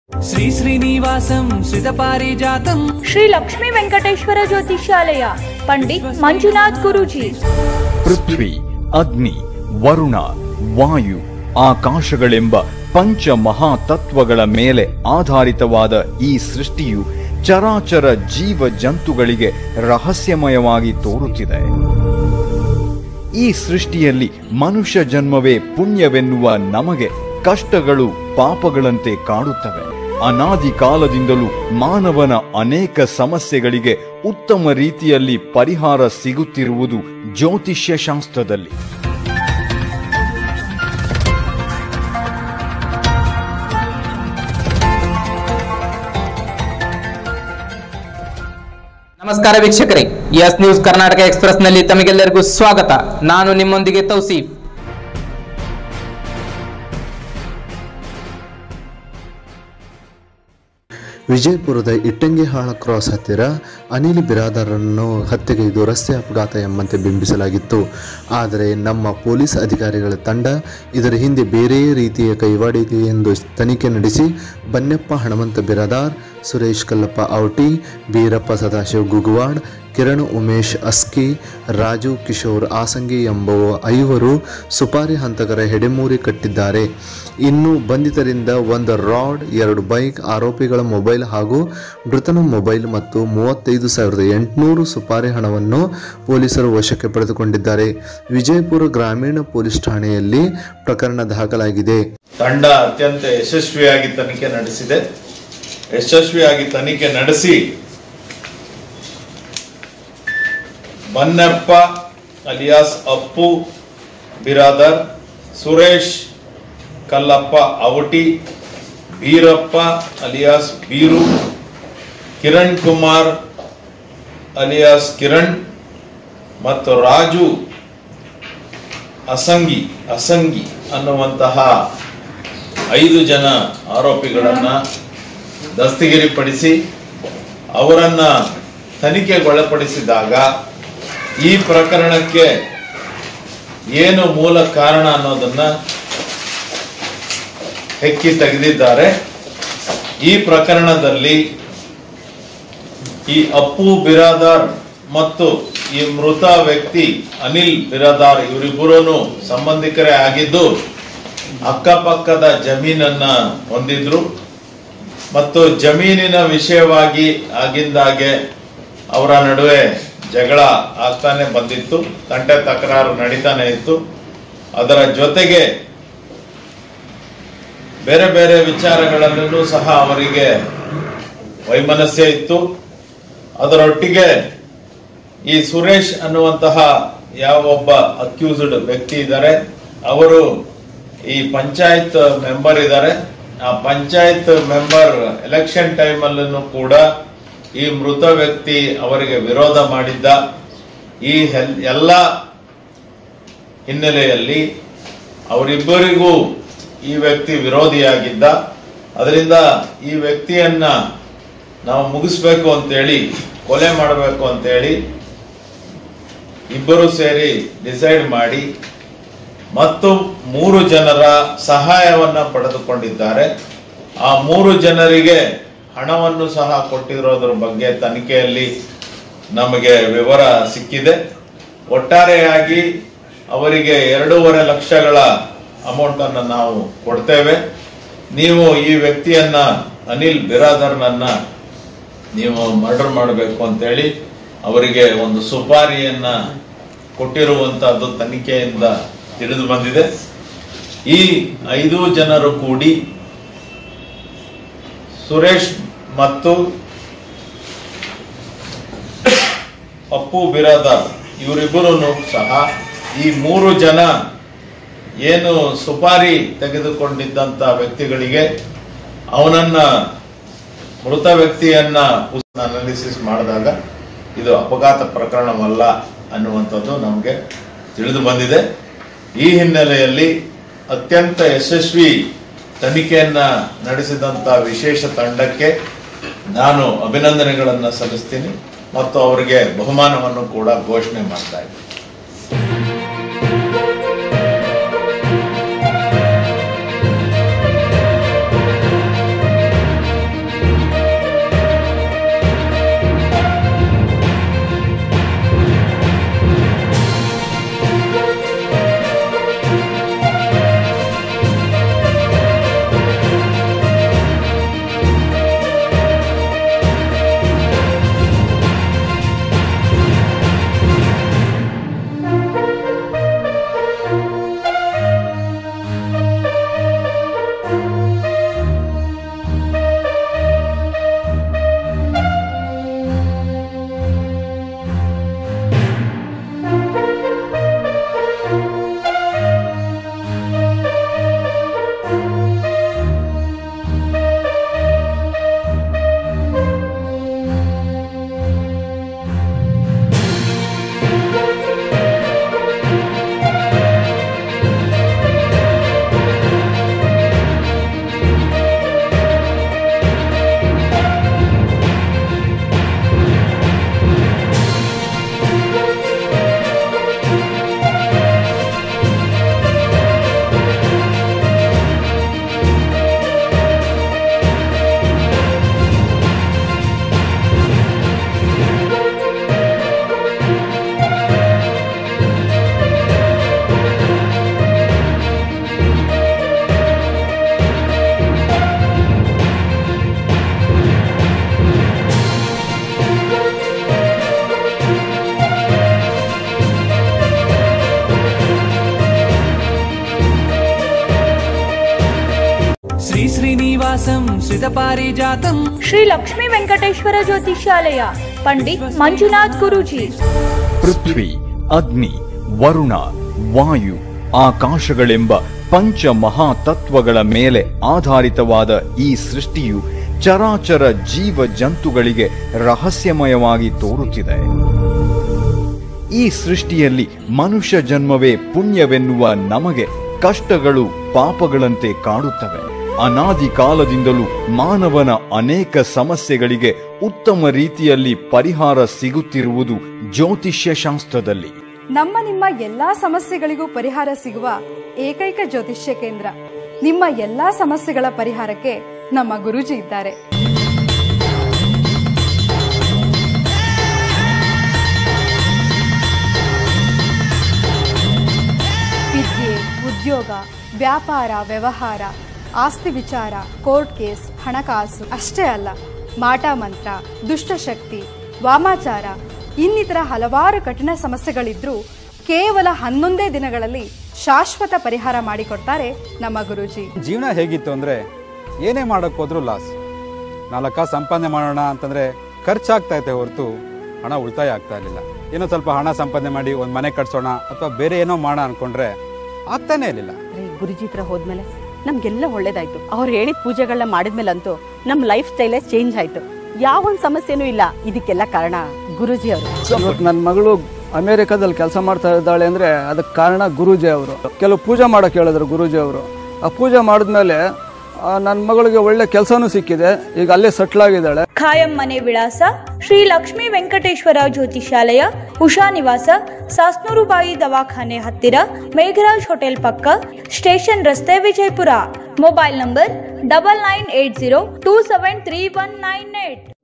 ಶ್ರೀ ಶ್ರೀನಿವಾಸಂ ಶ್ರಿತಪಾರಿಜಾತಂ ಶ್ರೀ ಲಕ್ಷ್ಮೀ ವೆಂಕಟೇಶ್ವರ ಜ್ಯೋತಿಷಾಲಯ ಪಂಡಿತ್ ಮಂಜುನಾಥ್ ಗುರೂಜಿ ಪೃಥ್ವಿ ಅಗ್ನಿ ವರುಣ ವಾಯು ಆಕಾಶಗಳೆಂಬ ಪಂಚ ಮಹಾತತ್ವಗಳ ಮೇಲೆ ಆಧಾರಿತವಾದ ಈ ಸೃಷ್ಟಿಯು ಚರಾಚರ ಜೀವ ಜಂತುಗಳಿಗೆ ರಹಸ್ಯಮಯವಾಗಿ ತೋರುತ್ತಿದೆ ಈ ಸೃಷ್ಟಿಯಲ್ಲಿ ಮನುಷ್ಯ ಜನ್ಮವೇ ಪುಣ್ಯವೆನ್ನುವ ನಮಗೆ ಕಷ್ಟಗಳು ಪಾಪಗಳಂತೆ ಕಾಡುತ್ತವೆ ಅನಾದಿ ಕಾಲದಿಂದಲೂ ಮಾನವನ ಅನೇಕ ಸಮಸ್ಯೆಗಳಿಗೆ ಉತ್ತಮ ರೀತಿಯಲ್ಲಿ ಪರಿಹಾರ ಸಿಗುತ್ತಿರುವುದು ಜ್ಯೋತಿಷ್ಯ ಶಾಸ್ತ್ರದಲ್ಲಿ ನಮಸ್ಕಾರ ವೀಕ್ಷಕರೇ ಎಸ್ ನ್ಯೂಸ್ ಕರ್ನಾಟಕ ಎಕ್ಸ್ಪ್ರೆಸ್ ನಲ್ಲಿ ತಮಗೆಲ್ಲರಿಗೂ ಸ್ವಾಗತ ನಾನು ನಿಮ್ಮೊಂದಿಗೆ ತೌಸೀಫ್ ವಿಜಯಪುರದ ಇಟ್ಟಂಗಿಹಾಳ ಕ್ರಾಸ್ ಹತ್ತಿರ ಅನಿಲ್ ಬಿರಾದರನ್ನು ಹತ್ಯೆಗೈದು ರಸ್ತೆ ಅಪಘಾತ ಎಂಬಂತೆ ಬಿಂಬಿಸಲಾಗಿತ್ತು ಆದರೆ ನಮ್ಮ ಪೊಲೀಸ್ ಅಧಿಕಾರಿಗಳ ತಂಡ ಇದರ ಹಿಂದೆ ಬೇರೆ ರೀತಿಯ ಕೈವಾಡಿದೆ ಎಂದು ತನಿಖೆ ನಡೆಸಿ ಬನ್ನೆಪ್ಪ ಹಣಮಂತ ಬಿರಾದಾರ್ ಸುರೇಶ್ ಕಲ್ಲಪ್ಪ ಔಟಿ ಬೀರಪ್ಪ ಸದಾಶಿವ ಗುಗುವಾಡ್ ಕಿರಣ್ ಉಮೇಶ್ ಅಸ್ಕಿ ರಾಜು ಕಿಶೋರ್ ಆಸಂಗಿ ಎಂಬುವ ಐವರು ಸುಪಾರಿ ಹಂತಕರ ಹೆಡೆಮೂರಿ ಕಟ್ಟಿದ್ದಾರೆ ಇನ್ನು ಬಂಧಿತರಿಂದ ಒಂದು ರಾಡ್ ಎರಡು ಬೈಕ್ ಆರೋಪಿಗಳ ಮೊಬೈಲ್ ಹಾಗೂ ಮೃತನ ಮೊಬೈಲ್ ಮತ್ತು ಮೂವತ್ತೈದು ಸಾವಿರದ ಎಂಟುನೂರು ಸುಪಾರಿ ಹಣವನ್ನು ಪೊಲೀಸರು ವಶಕ್ಕೆ ಪಡೆದುಕೊಂಡಿದ್ದಾರೆ ವಿಜಯಪುರ ಗ್ರಾಮೀಣ ಪೊಲೀಸ್ ಠಾಣೆಯಲ್ಲಿ ಪ್ರಕರಣ ದಾಖಲಾಗಿದೆ ತಂಡ ಅತ್ಯಂತ ಯಶಸ್ವಿಯಾಗಿ ತನಿಖೆ ನಡೆಸಿದೆ ಯಶಸ್ವಿಯಾಗಿ ತನಿಖೆ ನಡೆಸಿ Bannappa alias Appu Biradar Suresh Kallappa Avati Beerappa alias Beeru Kiran Kumar alias Kiran ಮತ್ತು ರಾಜು ಅಸಂಗಿ ಅಸಂಗಿ ಅನ್ನುವಂತಹ ಐದು ಜನ ಆರೋಪಿಗಳನ್ನ ದಸ್ತಗಿರಿಪಡಿಸಿ ಅವರನ್ನ ತನಿಖೆಗೊಳಪಡಿಸಿದಾಗ ಈ ಪ್ರಕರಣಕ್ಕೆ ಏನು ಮೂಲ ಕಾರಣ ಅನ್ನೋದನ್ನ ಹೆಕ್ಕಿ ತೆಗೆದಿದ್ದಾರೆ ಈ ಪ್ರಕರಣದಲ್ಲಿ ಈ ಅಪ್ಪು ಬಿರಾದಾರ್ ಮತ್ತು ಈ ಮೃತ ವ್ಯಕ್ತಿ ಅನಿಲ್ ಬಿರಾದಾರ್ ಇವರಿಬ್ಬರೂ ಸಂಬಂಧಿಕರೇ ಆಗಿದ್ದು ಅಕ್ಕಪಕ್ಕದ ಜಮೀನನ್ನ ಹೊಂದಿದ್ರು ಮತ್ತು ಜಮೀನಿನ ವಿಷಯವಾಗಿ ಆಗಿಂದಾಗೆ ಅವರ ನಡುವೆ ಜಗಳ ಆಗ್ತಾನೆ ಬಂದಿತ್ತು ತಂಟೆ ತಕರಾರು ನಡೀತಾನೆ ಇತ್ತು ಅದರ ಜೊತೆಗೆ ಬೇರೆ ಬೇರೆ ವಿಚಾರಗಳಲ್ಲೂ ಸಹ ಅವರಿಗೆ ವೈಮನಸ್ಯ ಇತ್ತು ಅದರೊಟ್ಟಿಗೆ ಈ ಸುರೇಶ್ ಅನ್ನುವಂತಹ ಯಾವ ಒಬ್ಬ ಅಕ್ಯೂಸ್ಡ್ ವ್ಯಕ್ತಿ ಇದ್ದಾರೆ ಅವರು ಈ ಪಂಚಾಯತ್ ಮೆಂಬರ್ ಇದ್ದಾರೆ ಆ ಪಂಚಾಯತ್ ಮೆಂಬರ್ ಎಲೆಕ್ಷನ್ ಟೈಮ್ ಅಲ್ಲೂ ಕೂಡ ಈ ಮೃತ ವ್ಯಕ್ತಿ ಅವರಿಗೆ ವಿರೋಧ ಮಾಡಿದ್ದ ಈ ಹೆಲ್- ಎಲ್ಲ ಹಿನ್ನೆಲೆಯಲ್ಲಿ ಅವರಿಬ್ಬರಿಗೂ ಈ ವ್ಯಕ್ತಿ ವಿರೋಧಿಯಾಗಿದ್ದ ಅದರಿಂದ ಈ ವ್ಯಕ್ತಿಯನ್ನ ನಾವು ಮುಗಿಸ್ಬೇಕು ಅಂತೇಳಿ ಕೊಲೆ ಮಾಡಬೇಕು ಅಂತೇಳಿ ಇಬ್ಬರು ಸೇರಿ ಡಿಸೈಡ್ ಮಾಡಿ ಮತ್ತು ಮೂರು ಜನರ ಸಹಾಯವನ್ನ ಪಡೆದುಕೊಂಡಿದ್ದಾರೆ ಆ ಮೂರು ಜನರಿಗೆ ಹಣವನ್ನು ಸಹ ಕೊಟ್ಟಿರೋದ್ರ ಬಗ್ಗೆ ತನಿಖೆಯಲ್ಲಿ ನಮಗೆ ವಿವರ ಸಿಕ್ಕಿದೆ ಒಟ್ಟಾರೆಯಾಗಿ ಅವರಿಗೆ ಎರಡೂವರೆ ಲಕ್ಷಗಳ ಅಮೌಂಟ್ ಅನ್ನ ನಾವು ಕೊಡ್ತೇವೆ ನೀವು ಈ ವ್ಯಕ್ತಿಯನ್ನ ಅನಿಲ್ ಬಿರಾದರ್ನನ್ನ ನೀವು ಮರ್ಡರ್ ಮಾಡಬೇಕು ಅಂತೇಳಿ ಅವರಿಗೆ ಒಂದು ಸುಪಾರಿಯನ್ನ ಕೊಟ್ಟಿರುವಂತಹದ್ದು ತನಿಖೆಯಿಂದ ತಿಳಿದು ಬಂದಿದೆ ಈ ಐದು ಜನರು ಕೂಡಿ ಸುರೇಶ್ ಮತ್ತು ಅಪ್ಪು ಬಿರಾದಾರ್ ಇವರಿಬ್ಬರು ಸಹ ಈ ಮೂರು ಜನ ಏನು ಸುಪಾರಿ ತೆಗೆದುಕೊಂಡಿದ್ದಂತ ವ್ಯಕ್ತಿಗಳಿಗೆ ಅವನನ್ನ ಮೃತ ವ್ಯಕ್ತಿಯನ್ನ ಅನಾಲಿಸಿಸ್ ಮಾಡಿದಾಗ ಇದು ಅಪಘಾತ ಪ್ರಕರಣವಲ್ಲ ಅನ್ನುವಂಥದ್ದು ನಮಗೆ ತಿಳಿದು ಬಂದಿದೆ ಈ ಹಿನ್ನೆಲೆಯಲ್ಲಿ ಅತ್ಯಂತ ಯಶಸ್ವಿ ತನಿಖೆಯನ್ನ ನಡೆಸಿದಂತ ವಿಶೇಷ ತಂಡಕ್ಕೆ ನಾನು ಅಭಿನಂದನೆಗಳನ್ನ ಸಲ್ಲಿಸ್ತೀನಿ ಮತ್ತು ಅವರಿಗೆ ಬಹುಮಾನವನ್ನು ಕೂಡ ಘೋಷಣೆ ಮಾಡ್ತಾ ಇದ್ದೀನಿ ಸಂಶ್ರಿತ ಪಾರಿಜಾತಂ ಶ್ರೀ ಲಕ್ಷ್ಮೀ ವೆಂಕಟೇಶ್ವರ ಜ್ಯೋತಿಷ್ಯಾಲಯ ಪಂಡಿತ್ ಮಂಜುನಾಥ್ ಗುರೂಜಿ ಪೃಥ್ವಿ ಅಗ್ನಿ ವರುಣ ವಾಯು ಆಕಾಶಗಳೆಂಬ ಪಂಚ ಮಹಾತತ್ವಗಳ ಮೇಲೆ ಆಧಾರಿತವಾದ ಈ ಸೃಷ್ಟಿಯು ಚರಾಚರ ಜೀವ ಜಂತುಗಳಿಗೆ ರಹಸ್ಯಮಯವಾಗಿ ತೋರುತ್ತಿದೆ ಈ ಸೃಷ್ಟಿಯಲ್ಲಿ ಮನುಷ್ಯ ಜನ್ಮವೇ ಪುಣ್ಯವೆನ್ನುವ ನಮಗೆ ಕಷ್ಟಗಳು ಪಾಪಗಳಂತೆ ಕಾಡುತ್ತವೆ ಅನಾದಿ ಕಾಲದಿಂದಲೂ ಮಾನವನ ಅನೇಕ ಸಮಸ್ಯೆಗಳಿಗೆ ಉತ್ತಮ ರೀತಿಯಲ್ಲಿ ಪರಿಹಾರ ಸಿಗುತ್ತಿರುವುದು ಜ್ಯೋತಿಷ್ಯ ಶಾಸ್ತ್ರದಲ್ಲಿ ನಮ್ಮ ನಿಮ್ಮ ಎಲ್ಲಾ ಸಮಸ್ಯೆಗಳಿಗೂ ಪರಿಹಾರ ಸಿಗುವ ಏಕೈಕ ಜ್ಯೋತಿಷ್ಯ ಕೇಂದ್ರ ನಿಮ್ಮ ಎಲ್ಲಾ ಸಮಸ್ಯೆಗಳ ಪರಿಹಾರಕ್ಕೆ ನಮ್ಮ ಗುರೂಜಿ ಇದ್ದಾರೆ ವಿದ್ಯೆ ಉದ್ಯೋಗ ವ್ಯಾಪಾರ ವ್ಯವಹಾರ ಆಸ್ತಿ ವಿಚಾರ ಕೋರ್ಟ್ ಕೇಸ್ ಹಣಕಾಸು ಅಷ್ಟೇ ಅಲ್ಲ ಮಾಟ ಮಂತ್ರ ದುಷ್ಟಶಕ್ತಿ ವಾಮಾಚಾರ ಇನ್ನಿತರ ಹಲವಾರು ಕಠಿಣ ಸಮಸ್ಯೆಗಳಿದ್ರೂ ಕೇವಲ ಹನ್ನೊಂದೇ ದಿನಗಳಲ್ಲಿ ಶಾಶ್ವತ ಪರಿಹಾರ ಮಾಡಿಕೊಡ್ತಾರೆ ನಮ್ಮ ಗುರೂಜಿ ಜೀವನ ಹೇಗಿತ್ತು ಅಂದರೆ ಏನೇ ಮಾಡೋಕ್ಕೆ ಹೋದ್ರೂ ಲಾಸ್ ನಾಲ್ಕ ಸಂಪಾದನೆ ಮಾಡೋಣ ಅಂತಂದರೆ ಖರ್ಚಾಗ್ತಾ ಐತೆ ಹೊರತು ಹಣ ಉಳಿತಾಯ ಆಗ್ತಾ ಇರಲಿಲ್ಲ ಏನೋ ಸ್ವಲ್ಪ ಹಣ ಸಂಪಾದನೆ ಮಾಡಿ ಒಂದು ಮನೆ ಕಟ್ಸೋಣ ಅಥವಾ ಬೇರೆ ಏನೋ ಮಾಡೋಣ ಅನ್ಕೊಂಡ್ರೆ ಆಗ್ತಾನೇ ಇರಲಿಲ್ಲ ರೀ ಗುರುಜಿ ಹತ್ರ ಹೋದ್ಮೇಲೆ ನಮ್ಗೆಲ್ಲ ಒಳ್ಳೇದಾಯ್ತು ಅವ್ರು ಹೇಳಿದ ಪೂಜೆಗಳನ್ನ ಮಾಡಿದ್ಮೇಲಂತೂ ನಮ್ಮ ಲೈಫ್ ಸ್ಟೈಲೇ ಚೇಂಜ್ ಆಯ್ತು ಯಾವ ಒಂದು ಸಮಸ್ಯೆನೂ ಇಲ್ಲ ಇದಕ್ಕೆಲ್ಲ ಕಾರಣ ಗುರುಜಿ ಅವರು ಇವತ್ತು ನನ್ನ ಮಗಳು ಅಮೇರಿಕಾದಲ್ಲಿ ಕೆಲಸ ಮಾಡ್ತಾ ಇದ್ದಾಳೆ ಅಂದರೆ ಅದಕ್ಕೆ ಕಾರಣ ಗುರೂಜಿ ಅವರು ಕೆಲವು ಪೂಜೆ ಮಾಡೋಕೆ ಹೇಳಿದ್ರು ಗುರೂಜಿ ಅವರು ಆ ಪೂಜೆ ಮಾಡಿದ್ಮೇಲೆ ನನ್ನ ಮಗಳಿಗೆ ಒಳ್ಳೆ ಕೆಲಸನೂ ಸಿಕ್ಕಿದೆ ಈಗ ಅಲ್ಲೇ ಸೆಟ್ಲ್ ಆಗಿದ್ದಾಳೆ ಖಾಯಂ ಮನೆ ವಿಳಾಸ ಶ್ರೀ ಲಕ್ಷ್ಮೀ ವೆಂಕಟೇಶ್ವರ ಜ್ಯೋತಿಷಾಲಯ ಉಷಾ ನಿವಾಸ ಸಾಸ್ನೂರು ಬಾಯಿ ದವಾಖಾನೆ ಹತ್ತಿರ ಮೇಘರಾಜ್ ಹೋಟೆಲ್ ಪಕ್ಕ ಸ್ಟೇಷನ್ ರಸ್ತೆ Vijayapura mobile number double nine eight zero two seven three one nine eight